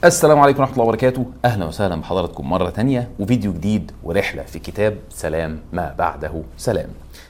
السلام عليكم ورحمة الله وبركاته أهلا وسهلا بحضراتكم مرة تانية وفيديو جديد ورحلة في كتاب سلام ما بعده سلام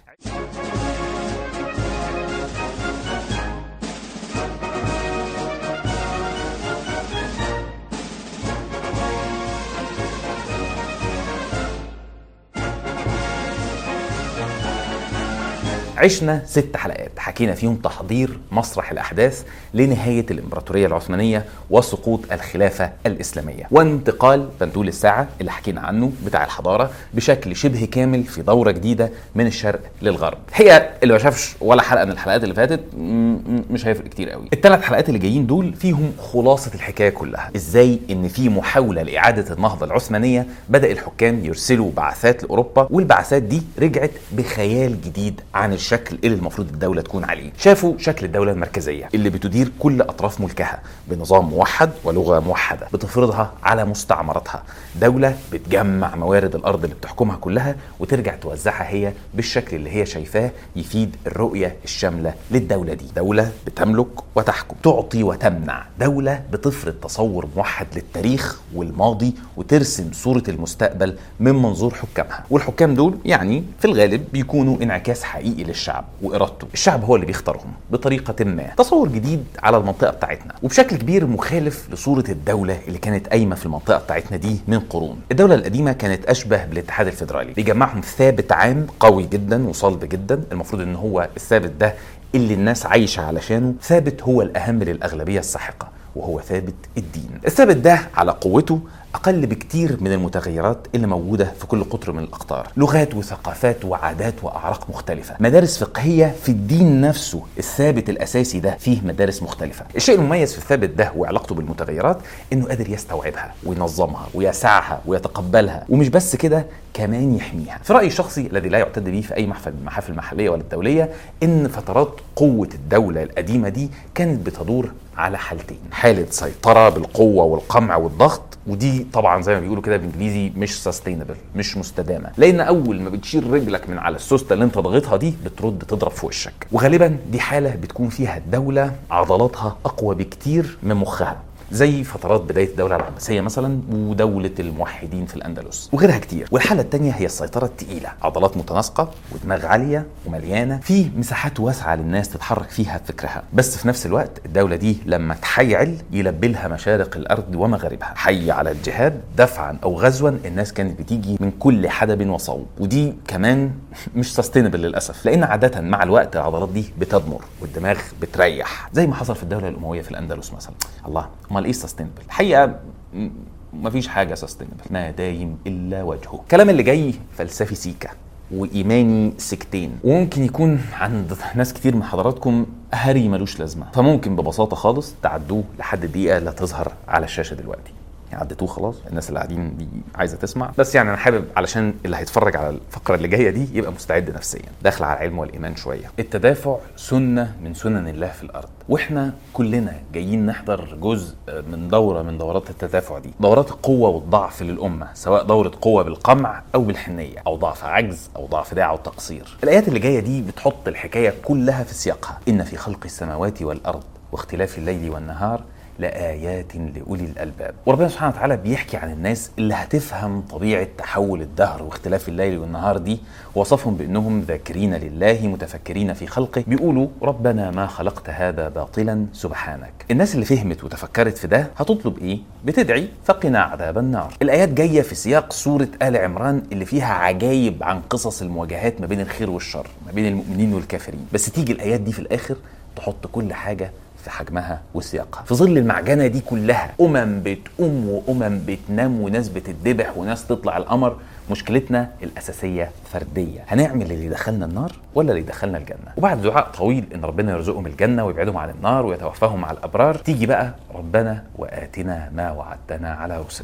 عشنا ست حلقات حكينا فيهم تحضير مسرح الأحداث لنهاية الإمبراطورية العثمانية وسقوط الخلافة الإسلامية وانتقال بندول الساعة اللي حكينا عنه بتاع الحضارة بشكل شبه كامل في دورة جديدة من الشرق للغرب هي اللي ما شافش ولا حلقة من الحلقات اللي فاتت م- م- مش هيفرق كتير قوي الثلاث حلقات اللي جايين دول فيهم خلاصة الحكاية كلها ازاي ان في محاولة لإعادة النهضة العثمانية بدأ الحكام يرسلوا بعثات لأوروبا والبعثات دي رجعت بخيال جديد عن الشكل اللي المفروض الدولة تكون عليه شافوا شكل الدولة المركزية اللي بتدير كل أطراف ملكها بنظام موحد ولغة موحدة بتفرضها على مستعمراتها دولة بتجمع موارد الأرض اللي بتحكمها كلها وترجع توزعها هي بالشكل اللي هي شايفاه يفيد الرؤية الشاملة للدولة دي دولة بتملك وتحكم تعطي وتمنع دولة بتفرض تصور موحد للتاريخ والماضي وترسم صورة المستقبل من منظور حكامها والحكام دول يعني في الغالب بيكونوا انعكاس حقيقي للشعب وإرادته الشعب هو اللي بيختارهم بطريقة ما تصور جديد على المنطقة بتاعتنا وبشكل كبير مخالف لصورة الدولة اللي كانت قايمة في المنطقة بتاعتنا دي من قرون الدولة القديمة كانت أشبه بالاتحاد الفيدرالي بيجمعهم ثابت عام قوي جدا وصلب جدا المفروض ان هو الثابت ده اللي الناس عايشة علشانه ثابت هو الأهم للأغلبية الساحقة وهو ثابت الدين الثابت ده على قوته أقل بكتير من المتغيرات اللي موجودة في كل قطر من الأقطار لغات وثقافات وعادات وأعراق مختلفة مدارس فقهية في الدين نفسه الثابت الأساسي ده فيه مدارس مختلفة الشيء المميز في الثابت ده وعلاقته بالمتغيرات إنه قادر يستوعبها وينظمها ويسعها ويتقبلها ومش بس كده كمان يحميها في رأيي الشخصي الذي لا يعتد به في أي محفل من المحافل المحلية ولا الدولية إن فترات قوة الدولة القديمة دي كانت بتدور على حالتين حالة سيطرة بالقوة والقمع والضغط ودي طبعا زي ما بيقولوا كده بالانجليزي مش سستينبل مش مستدامه لان اول ما بتشيل رجلك من على السوسته اللي انت ضاغطها دي بترد تضرب في وشك وغالبا دي حاله بتكون فيها الدوله عضلاتها اقوى بكتير من مخها زي فترات بدايه الدوله العباسيه مثلا ودوله الموحدين في الاندلس وغيرها كتير والحاله الثانيه هي السيطره الثقيله عضلات متناسقه ودماغ عاليه ومليانه في مساحات واسعه للناس تتحرك فيها بفكرها بس في نفس الوقت الدوله دي لما تحيعل يلبلها مشارق الارض ومغاربها حي على الجهاد دفعا او غزوا الناس كانت بتيجي من كل حدب وصوب ودي كمان مش سستينبل للاسف لان عاده مع الوقت العضلات دي بتضمر والدماغ بتريح زي ما حصل في الدوله الامويه في الاندلس مثلا الله امال ايه سستينبل الحقيقه م- مفيش حاجه سستينبل ما دايم الا وجهه الكلام اللي جاي فلسفي سيكا وايماني سكتين وممكن يكون عند ناس كتير من حضراتكم هري ملوش لازمه فممكن ببساطه خالص تعدوه لحد الدقيقه اللي هتظهر على الشاشه دلوقتي يعني عديتوه خلاص الناس اللي قاعدين دي عايزه تسمع بس يعني انا حابب علشان اللي هيتفرج على الفقره اللي جايه دي يبقى مستعد نفسيا داخل على العلم والايمان شويه التدافع سنه من سنن الله في الارض واحنا كلنا جايين نحضر جزء من دوره من دورات التدافع دي دورات القوه والضعف للامه سواء دوره قوه بالقمع او بالحنيه او ضعف عجز او ضعف داع او تقصير الايات اللي جايه دي بتحط الحكايه كلها في سياقها ان في خلق السماوات والارض واختلاف الليل والنهار لآيات لأولي الألباب وربنا سبحانه وتعالى بيحكي عن الناس اللي هتفهم طبيعة تحول الدهر واختلاف الليل والنهار دي وصفهم بأنهم ذاكرين لله متفكرين في خلقه بيقولوا ربنا ما خلقت هذا باطلا سبحانك الناس اللي فهمت وتفكرت في ده هتطلب إيه؟ بتدعي فقنا عذاب النار الآيات جاية في سياق سورة آل عمران اللي فيها عجايب عن قصص المواجهات ما بين الخير والشر ما بين المؤمنين والكافرين بس تيجي الآيات دي في الآخر تحط كل حاجة في حجمها وسياقها في ظل المعجنه دي كلها امم بتقوم وامم بتنام وناس بتتذبح وناس تطلع القمر مشكلتنا الاساسيه فرديه هنعمل اللي يدخلنا النار ولا اللي يدخلنا الجنه وبعد دعاء طويل ان ربنا يرزقهم الجنه ويبعدهم عن النار ويتوفاهم مع الابرار تيجي بقى ربنا واتنا ما وعدتنا على رسلك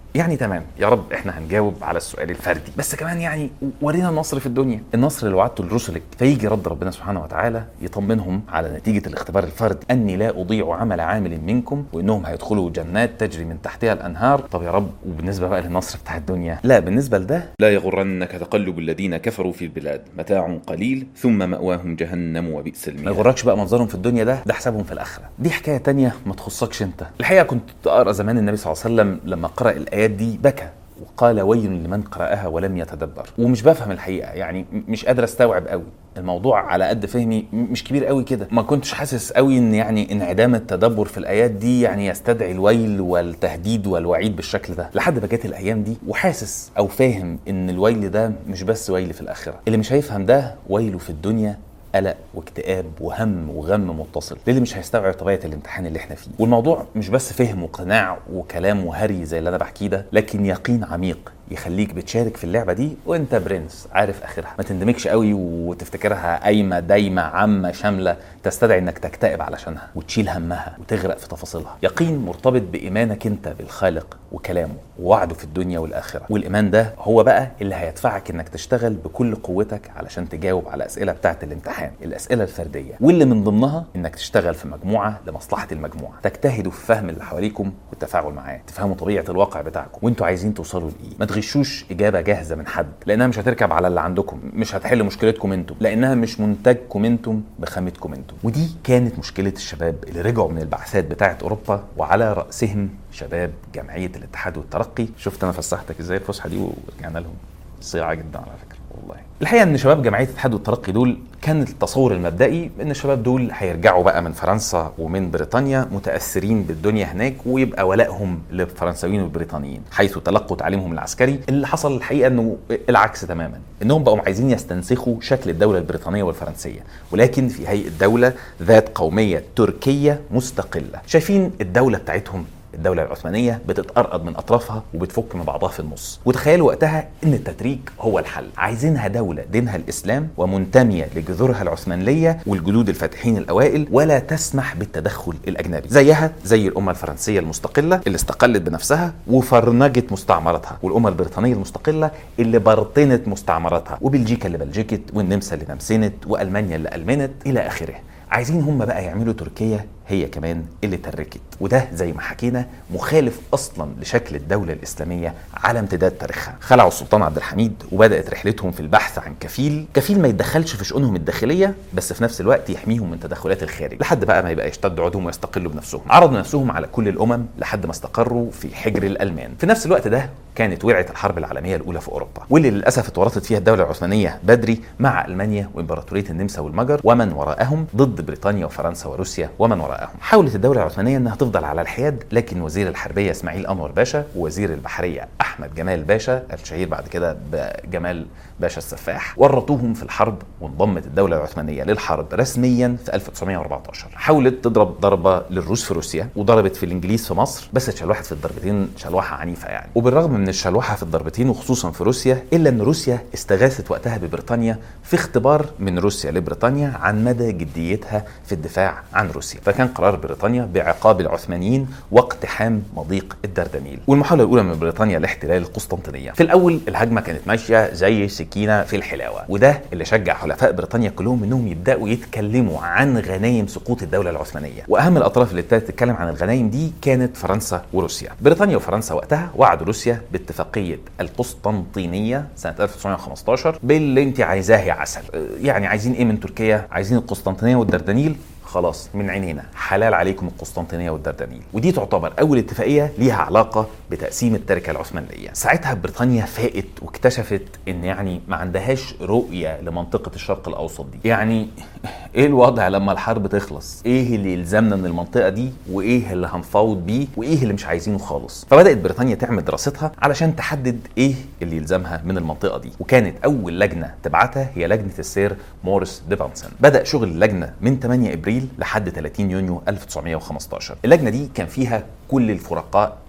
يعني تمام يا رب احنا هنجاوب على السؤال الفردي بس كمان يعني ورينا النصر في الدنيا النصر اللي وعدته لرسلك فيجي رد ربنا سبحانه وتعالى يطمنهم على نتيجه الاختبار الفردي اني لا اضيع عمل عامل منكم وانهم هيدخلوا جنات تجري من تحتها الانهار طب يا رب وبالنسبه بقى للنصر بتاع الدنيا لا بالنسبه لده لا يغرنك تقلب الذين كفروا في البلاد متاع قليل ثم ماواهم جهنم وبئس المياه ما يغركش بقى منظرهم في الدنيا ده ده حسابهم في الاخره دي حكايه تانية ما تخصكش انت الحقيقه كنت اقرا زمان النبي صلى الله عليه وسلم لما قرا الايات دي بكى وقال ويل لمن قرأها ولم يتدبر ومش بفهم الحقيقة يعني مش قادر استوعب قوي الموضوع على قد فهمي مش كبير قوي كده ما كنتش حاسس قوي ان يعني انعدام التدبر في الايات دي يعني يستدعي الويل والتهديد والوعيد بالشكل ده لحد ما جت الايام دي وحاسس او فاهم ان الويل ده مش بس ويل في الاخره اللي مش هيفهم ده ويله في الدنيا قلق واكتئاب وهم وغم متصل للي مش هيستوعب طبيعه الامتحان اللي احنا فيه والموضوع مش بس فهم وقناع وكلام وهري زي اللي انا بحكيه ده لكن يقين عميق يخليك بتشارك في اللعبه دي وانت برنس عارف اخرها ما تندمجش قوي وتفتكرها قايمه دايمه عامه شامله تستدعي انك تكتئب علشانها وتشيل همها وتغرق في تفاصيلها يقين مرتبط بايمانك انت بالخالق وكلامه ووعده في الدنيا والاخره والايمان ده هو بقى اللي هيدفعك انك تشتغل بكل قوتك علشان تجاوب على الاسئله بتاعه الامتحان الاسئله الفرديه واللي من ضمنها انك تشتغل في مجموعه لمصلحه المجموعه تجتهدوا في فهم اللي حواليكم والتفاعل معاه تفهموا طبيعه الواقع بتاعكم وانتوا عايزين توصلوا لايه ما تغشوش اجابه جاهزه من حد لانها مش هتركب على اللي عندكم مش هتحل مشكلتكم انتم لانها مش منتجكم انتم بخامتكم انتم ودي كانت مشكله الشباب اللي رجعوا من البعثات بتاعه اوروبا وعلى راسهم شباب جمعيه الاتحاد والترقي شفت انا فسحتك ازاي الفسحه دي ورجعنا لهم صياعه جدا على فكره والله الحقيقه ان شباب جمعيه الاتحاد والترقي دول كان التصور المبدئي ان الشباب دول هيرجعوا بقى من فرنسا ومن بريطانيا متاثرين بالدنيا هناك ويبقى ولائهم للفرنساويين والبريطانيين حيث تلقوا تعليمهم العسكري اللي حصل الحقيقه انه العكس تماما انهم بقوا عايزين يستنسخوا شكل الدوله البريطانيه والفرنسيه ولكن في هيئه دوله ذات قوميه تركيه مستقله شايفين الدوله بتاعتهم الدولة العثمانية بتتقرقض من أطرافها وبتفك من بعضها في النص وتخيلوا وقتها إن التتريك هو الحل عايزينها دولة دينها الإسلام ومنتمية لجذورها العثمانية والجدود الفاتحين الأوائل ولا تسمح بالتدخل الأجنبي زيها زي الأمة الفرنسية المستقلة اللي استقلت بنفسها وفرنجت مستعمراتها والأمة البريطانية المستقلة اللي برطنت مستعمراتها وبلجيكا اللي بلجكت والنمسا اللي نمسنت وألمانيا اللي ألمنت إلى آخره عايزين هم بقى يعملوا تركيا هي كمان اللي تركت وده زي ما حكينا مخالف اصلا لشكل الدوله الاسلاميه على امتداد تاريخها خلعوا السلطان عبد الحميد وبدات رحلتهم في البحث عن كفيل كفيل ما يتدخلش في شؤونهم الداخليه بس في نفس الوقت يحميهم من تدخلات الخارج لحد بقى ما يبقى يشتد عودهم ويستقلوا بنفسهم عرضوا نفسهم على كل الامم لحد ما استقروا في حجر الالمان في نفس الوقت ده كانت وقعت الحرب العالميه الاولى في اوروبا واللي للاسف اتورطت فيها الدوله العثمانيه بدري مع المانيا وامبراطوريه النمسا والمجر ومن وراءهم ضد بريطانيا وفرنسا وروسيا ومن وراءهم حاولت الدوله العثمانيه انها تفضل على الحياد لكن وزير الحربيه اسماعيل انور باشا ووزير البحريه احمد جمال باشا الشهير بعد كده بجمال باشا السفاح ورطوهم في الحرب وانضمت الدوله العثمانيه للحرب رسميا في 1914 حاولت تضرب ضربه للروس في روسيا وضربت في الانجليز في مصر بس اتشلوحت في الضربتين شلوحه عنيفه يعني وبالرغم من الشلوحه في الضربتين وخصوصا في روسيا الا ان روسيا استغاثت وقتها ببريطانيا في اختبار من روسيا لبريطانيا عن مدى جديتها في الدفاع عن روسيا فكان قرار بريطانيا بعقاب العثمانيين واقتحام مضيق الدردنيل والمحاوله الاولى من بريطانيا لاحتلال القسطنطينيه في الاول الهجمه كانت ماشيه زي سكينه في الحلاوه وده اللي شجع حلفاء بريطانيا كلهم انهم يبداوا يتكلموا عن غنايم سقوط الدوله العثمانيه واهم الاطراف اللي ابتدت تتكلم عن الغنايم دي كانت فرنسا وروسيا بريطانيا وفرنسا وقتها وعدوا روسيا باتفاقيه القسطنطينيه سنه 1915 باللي انت عايزاه يا عسل يعني عايزين ايه من تركيا عايزين القسطنطينيه والدردنيل خلاص من عينينا حلال عليكم القسطنطينيه والدردنيل ودي تعتبر اول اتفاقيه ليها علاقه بتقسيم التركه العثمانيه ساعتها بريطانيا فاقت واكتشفت ان يعني ما عندهاش رؤيه لمنطقه الشرق الاوسط دي يعني ايه الوضع لما الحرب تخلص ايه اللي يلزمنا من المنطقه دي وايه اللي هنفاوض بيه وايه اللي مش عايزينه خالص فبدات بريطانيا تعمل دراستها علشان تحدد ايه اللي يلزمها من المنطقه دي وكانت اول لجنه تبعتها هي لجنه السير موريس ديفانسون بدا شغل اللجنه من 8 ابريل لحد 30 يونيو 1915 اللجنه دي كان فيها كل الفرقاء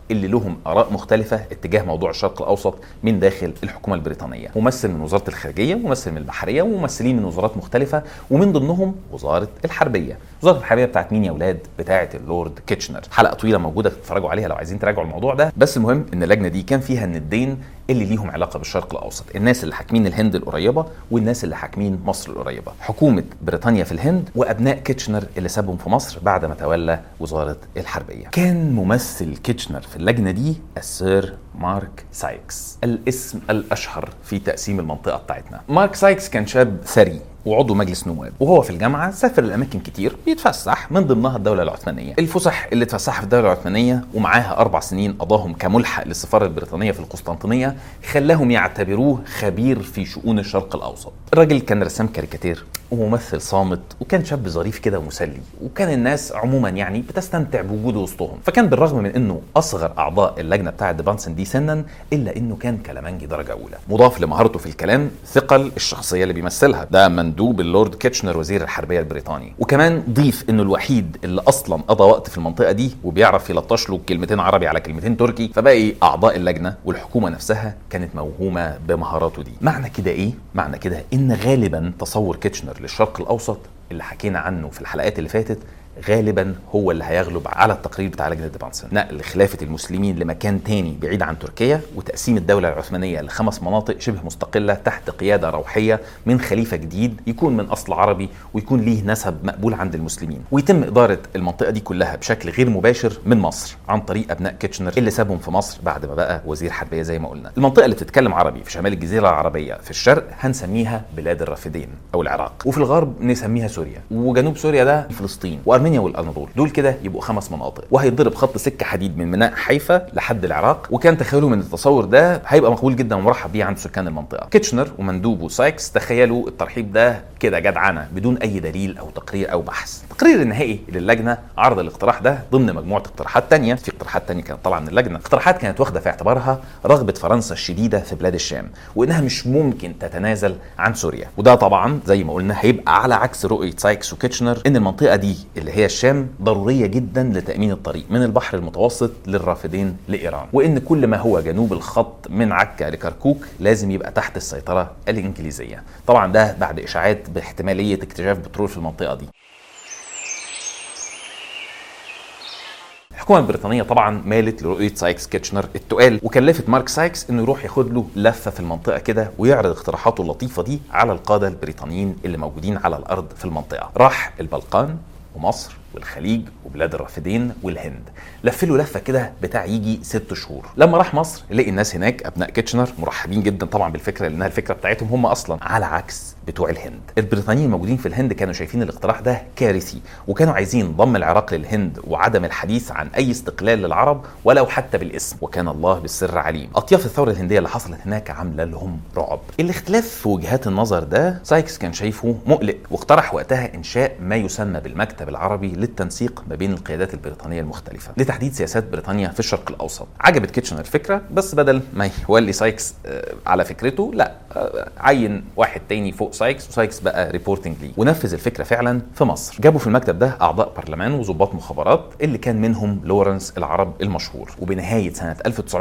اللي لهم اراء مختلفه اتجاه موضوع الشرق الاوسط من داخل الحكومه البريطانيه ممثل من وزاره الخارجيه وممثل من البحريه وممثلين من وزارات مختلفه ومن ضمنهم وزاره الحربيه وزاره الحربيه بتاعت مين يا اولاد بتاعه اللورد كيتشنر حلقه طويله موجوده تتفرجوا عليها لو عايزين تراجعوا الموضوع ده بس المهم ان اللجنه دي كان فيها الندين اللي ليهم علاقه بالشرق الاوسط الناس اللي حاكمين الهند القريبه والناس اللي حاكمين مصر القريبه حكومه بريطانيا في الهند وابناء كيتشنر اللي سابهم في مصر بعد ما تولى وزاره الحربيه كان ممثل كيتشنر في اللجنه دي السير مارك سايكس الاسم الاشهر في تقسيم المنطقه بتاعتنا مارك سايكس كان شاب ثري وعضو مجلس نواب وهو في الجامعه سافر لاماكن كتير بيتفسح من ضمنها الدوله العثمانيه الفسح اللي اتفسحها في الدوله العثمانيه ومعاها اربع سنين قضاهم كملحق للسفاره البريطانيه في القسطنطينيه خلاهم يعتبروه خبير في شؤون الشرق الاوسط الراجل كان رسام كاريكاتير وممثل صامت وكان شاب ظريف كده ومسلي وكان الناس عموما يعني بتستمتع بوجوده وسطهم فكان بالرغم من انه اصغر اعضاء اللجنه بتاعه ديبانسن دي سنا الا انه كان كلامنجي درجه اولى مضاف لمهارته في الكلام ثقل الشخصيه اللي بيمثلها ده مندوب اللورد كيتشنر وزير الحربيه البريطاني وكمان ضيف انه الوحيد اللي اصلا قضى وقت في المنطقه دي وبيعرف يلطش له كلمتين عربي على كلمتين تركي فباقي اعضاء اللجنه والحكومه نفسها كانت موهومه بمهاراته دي معنى كده ايه معنى كده ان غالبا تصور كيتشنر للشرق الاوسط اللي حكينا عنه في الحلقات اللي فاتت غالبا هو اللي هيغلب على التقرير بتاع لجنه ديبانسن نقل خلافه المسلمين لمكان تاني بعيد عن تركيا وتقسيم الدوله العثمانيه لخمس مناطق شبه مستقله تحت قياده روحيه من خليفه جديد يكون من اصل عربي ويكون ليه نسب مقبول عند المسلمين ويتم اداره المنطقه دي كلها بشكل غير مباشر من مصر عن طريق ابناء كيتشنر اللي سابهم في مصر بعد ما بقى وزير حربيه زي ما قلنا المنطقه اللي بتتكلم عربي في شمال الجزيره العربيه في الشرق هنسميها بلاد الرافدين او العراق وفي الغرب نسميها سوريا وجنوب سوريا ده فلسطين وارمينيا والاناضول دول كده يبقوا خمس مناطق وهيتضرب خط سكه حديد من ميناء حيفا لحد العراق وكان تخيلوا من التصور ده هيبقى مقبول جدا ومرحب بيه عند سكان المنطقه كيتشنر ومندوبه سايكس تخيلوا الترحيب ده كده جدعنه بدون اي دليل او تقرير او بحث التقرير النهائي للجنه عرض الاقتراح ده ضمن مجموعه اقتراحات تانية في اقتراحات تانية كانت طالعه من اللجنه اقتراحات كانت واخده في اعتبارها رغبه فرنسا الشديده في بلاد الشام وانها مش ممكن تتنازل عن سوريا وده طبعا زي ما قلنا هيبقى على عكس رؤيه سايكس وكيتشنر ان المنطقه دي اللي هي الشام ضروريه جدا لتامين الطريق من البحر المتوسط للرافدين لايران وان كل ما هو جنوب الخط من عكا لكركوك لازم يبقى تحت السيطره الانجليزيه طبعا ده بعد اشاعات باحتماليه اكتشاف بترول في المنطقه دي الحكومه البريطانيه طبعا مالت لرؤيه سايكس كيتشنر التقال وكلفت مارك سايكس انه يروح ياخد له لفه في المنطقه كده ويعرض اقتراحاته اللطيفه دي على القاده البريطانيين اللي موجودين على الارض في المنطقه راح البلقان ومصر والخليج وبلاد الرافدين والهند لف له لفه كده بتاع يجي ست شهور لما راح مصر لقي الناس هناك ابناء كيتشنر مرحبين جدا طبعا بالفكره لانها الفكره بتاعتهم هم اصلا على عكس بتوع الهند البريطانيين الموجودين في الهند كانوا شايفين الاقتراح ده كارثي وكانوا عايزين ضم العراق للهند وعدم الحديث عن اي استقلال للعرب ولو حتى بالاسم وكان الله بالسر عليم اطياف الثوره الهنديه اللي حصلت هناك عامله لهم رعب الاختلاف في وجهات النظر ده سايكس كان شايفه مقلق واقترح وقتها انشاء ما يسمى بالمكتب العربي للتنسيق ما بين القيادات البريطانيه المختلفه لتحديد سياسات بريطانيا في الشرق الاوسط عجبت كيتشنر الفكره بس بدل ما يولي سايكس على فكرته لا عين واحد تاني فوق سايكس وسايكس بقى ريبورتنج ليه ونفذ الفكره فعلا في مصر جابوا في المكتب ده اعضاء برلمان وظباط مخابرات اللي كان منهم لورنس العرب المشهور وبنهايه سنه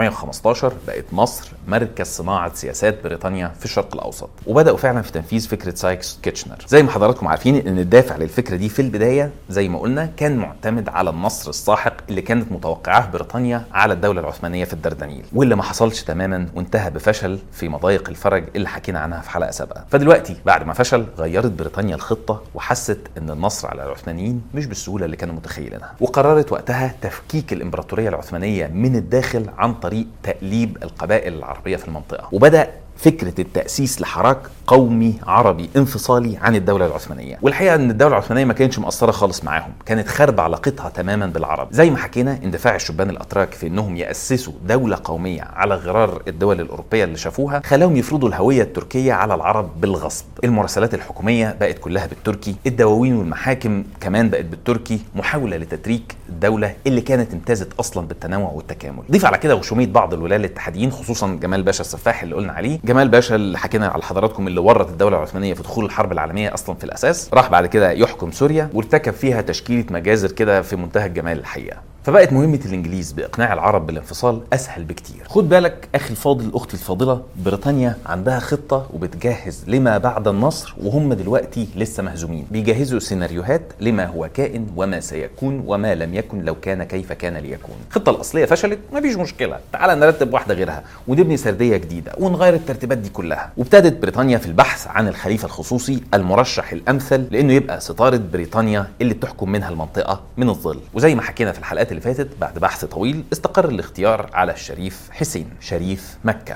1915 بقت مصر مركز صناعه سياسات بريطانيا في الشرق الاوسط وبداوا فعلا في تنفيذ فكره سايكس كيتشنر زي ما حضراتكم عارفين ان الدافع للفكره دي في البدايه زي ما قلنا كان معتمد على النصر الساحق اللي كانت متوقعاه بريطانيا على الدوله العثمانيه في الدردنيل واللي ما حصلش تماما وانتهى بفشل في مضايق الفرج اللي حكينا عنها في حلقه سابقه فدلوقتي بعد ما فشل غيرت بريطانيا الخطه وحست ان النصر على العثمانيين مش بالسهوله اللي كانوا متخيلينها وقررت وقتها تفكيك الامبراطوريه العثمانيه من الداخل عن طريق تأليب القبائل العربيه في المنطقه وبدا فكره التاسيس لحراك قومي عربي انفصالي عن الدوله العثمانيه والحقيقه ان الدوله العثمانيه ما كانتش مقصره خالص معاهم كانت خاربه علاقتها تماما بالعرب زي ما حكينا اندفاع الشبان الاتراك في انهم ياسسوا دوله قوميه على غرار الدول الاوروبيه اللي شافوها خلاهم يفرضوا الهويه التركيه على العرب بالغصب المراسلات الحكوميه بقت كلها بالتركي الدواوين والمحاكم كمان بقت بالتركي محاوله لتتريك الدوله اللي كانت امتازت اصلا بالتنوع والتكامل ضيف على كده غشوميه بعض الولاة الاتحاديين خصوصا جمال باشا السفاح اللي قلنا عليه جمال باشا اللي حكينا على حضراتكم اللي ورط الدوله العثمانيه في دخول الحرب العالميه اصلا في الاساس راح بعد كده يحكم سوريا وارتكب فيها تشكيله مجازر كده في منتهى الجمال الحقيقه فبقت مهمه الانجليز باقناع العرب بالانفصال اسهل بكتير خد بالك اخي الفاضل اختي الفاضله بريطانيا عندها خطه وبتجهز لما بعد النصر وهم دلوقتي لسه مهزومين بيجهزوا سيناريوهات لما هو كائن وما سيكون وما لم يكن لو كان كيف كان ليكون الخطه الاصليه فشلت مفيش مشكله تعال نرتب واحده غيرها ونبني سرديه جديده ونغير الترتيبات دي كلها وابتدت بريطانيا في البحث عن الخليفه الخصوصي المرشح الامثل لانه يبقى ستاره بريطانيا اللي بتحكم منها المنطقه من الظل وزي ما حكينا في الحلقات اللي فاتت بعد بحث طويل استقر الاختيار على الشريف حسين شريف مكه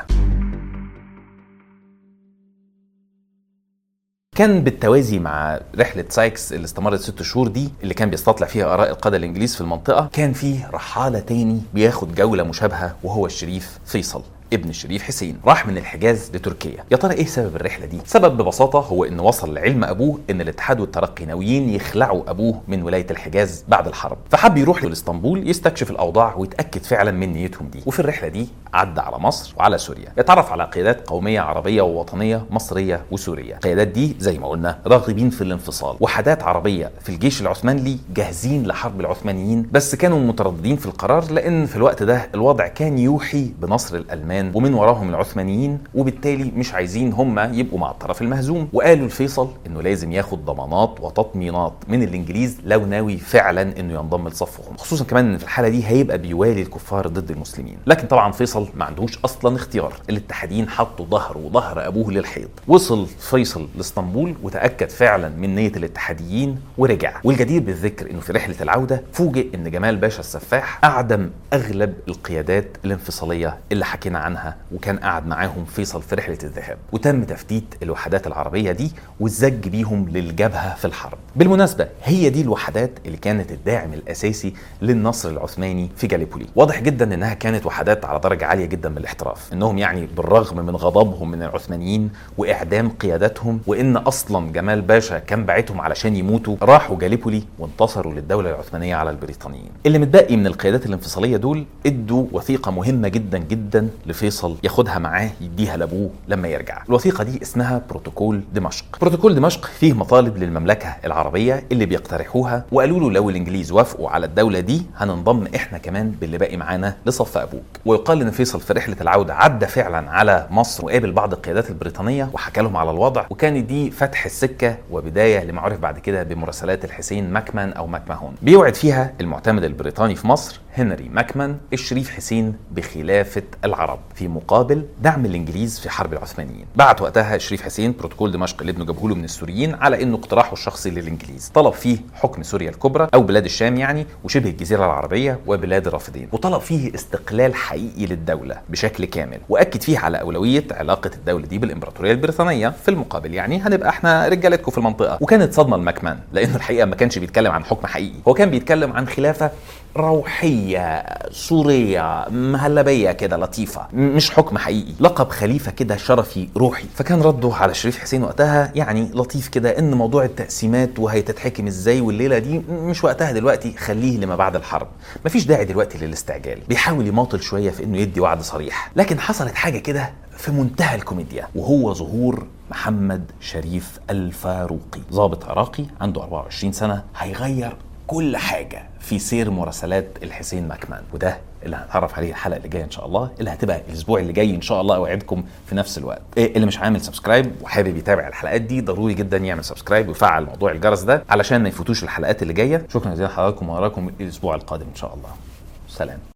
كان بالتوازي مع رحلة سايكس اللي استمرت ست شهور دي اللي كان بيستطلع فيها آراء القادة الإنجليز في المنطقة كان فيه رحالة تاني بياخد جولة مشابهة وهو الشريف فيصل ابن الشريف حسين راح من الحجاز لتركيا يا ترى ايه سبب الرحله دي سبب ببساطه هو ان وصل لعلم ابوه ان الاتحاد والترقي ناويين يخلعوا ابوه من ولايه الحجاز بعد الحرب فحب يروح لاسطنبول يستكشف الاوضاع ويتاكد فعلا من نيتهم دي وفي الرحله دي عدى على مصر وعلى سوريا اتعرف على قيادات قوميه عربيه ووطنيه مصريه وسوريه القيادات دي زي ما قلنا راغبين في الانفصال وحدات عربيه في الجيش العثماني جاهزين لحرب العثمانيين بس كانوا مترددين في القرار لان في الوقت ده الوضع كان يوحي بنصر الالمان ومن وراهم العثمانيين وبالتالي مش عايزين هم يبقوا مع الطرف المهزوم وقالوا لفيصل انه لازم ياخد ضمانات وتطمينات من الانجليز لو ناوي فعلا انه ينضم لصفهم خصوصا كمان ان في الحاله دي هيبقى بيوالي الكفار ضد المسلمين لكن طبعا فيصل ما عندهوش اصلا اختيار الاتحاديين حطوا ظهره وظهر ابوه للحيط وصل فيصل لاسطنبول وتاكد فعلا من نيه الاتحاديين ورجع والجدير بالذكر انه في رحله العوده فوجئ ان جمال باشا السفاح اعدم اغلب القيادات الانفصاليه اللي حكينا عنها وكان قاعد معاهم فيصل في رحله الذهاب وتم تفتيت الوحدات العربيه دي والزج بيهم للجبهه في الحرب بالمناسبه هي دي الوحدات اللي كانت الداعم الاساسي للنصر العثماني في جاليبولي واضح جدا انها كانت وحدات على درجه عاليه جدا من الاحتراف انهم يعني بالرغم من غضبهم من العثمانيين واعدام قياداتهم وان اصلا جمال باشا كان باعتهم علشان يموتوا راحوا جاليبولي وانتصروا للدوله العثمانيه على البريطانيين اللي متبقي من القيادات الانفصاليه دول ادوا وثيقه مهمه جدا جدا لفيصل ياخدها معاه يديها لابوه لما يرجع الوثيقه دي اسمها بروتوكول دمشق بروتوكول دمشق فيه مطالب للمملكه العربيه اللي بيقترحوها وقالوا له لو الانجليز وافقوا على الدوله دي هننضم احنا كمان باللي باقي معانا لصف ابوك ويقال ان فيصل في رحله العوده عدى فعلا على مصر وقابل بعض القيادات البريطانيه وحكى لهم على الوضع وكانت دي فتح السكه وبدايه لما عرف بعد كده بمراسلات الحسين ماكمان او ماكماهون بيوعد فيها المعتمد البريطاني في مصر هنري ماكمان الشريف حسين بخلافه العرب في مقابل دعم الانجليز في حرب العثمانيين بعت وقتها الشريف حسين بروتوكول دمشق اللي ابنه جابه له من السوريين على انه اقتراحه الشخصي للانجليز طلب فيه حكم سوريا الكبرى او بلاد الشام يعني وشبه الجزيره العربيه وبلاد الرافدين وطلب فيه استقلال حقيقي للدوله بشكل كامل واكد فيه على اولويه علاقه الدوله دي بالامبراطوريه البريطانيه في المقابل يعني هنبقى احنا رجالتكم في المنطقه وكانت صدمه لماكمان لانه الحقيقه ما كانش بيتكلم عن حكم حقيقي هو كان بيتكلم عن خلافه روحية سورية مهلبية كده لطيفة مش حكم حقيقي لقب خليفة كده شرفي روحي فكان رده على شريف حسين وقتها يعني لطيف كده ان موضوع التقسيمات وهيتتحكم ازاي والليلة دي مش وقتها دلوقتي خليه لما بعد الحرب مفيش داعي دلوقتي للاستعجال بيحاول يماطل شوية في انه يدي وعد صريح لكن حصلت حاجة كده في منتهى الكوميديا وهو ظهور محمد شريف الفاروقي ضابط عراقي عنده 24 سنة هيغير كل حاجة في سير مراسلات الحسين ماكمان وده اللي هنتعرف عليه الحلقه اللي جايه ان شاء الله اللي هتبقى الاسبوع اللي جاي ان شاء الله اوعدكم في نفس الوقت إيه اللي مش عامل سبسكرايب وحابب يتابع الحلقات دي ضروري جدا يعمل سبسكرايب ويفعل موضوع الجرس ده علشان ما يفوتوش الحلقات اللي جايه شكرا جزيلا لحضراتكم واراكم الاسبوع القادم ان شاء الله سلام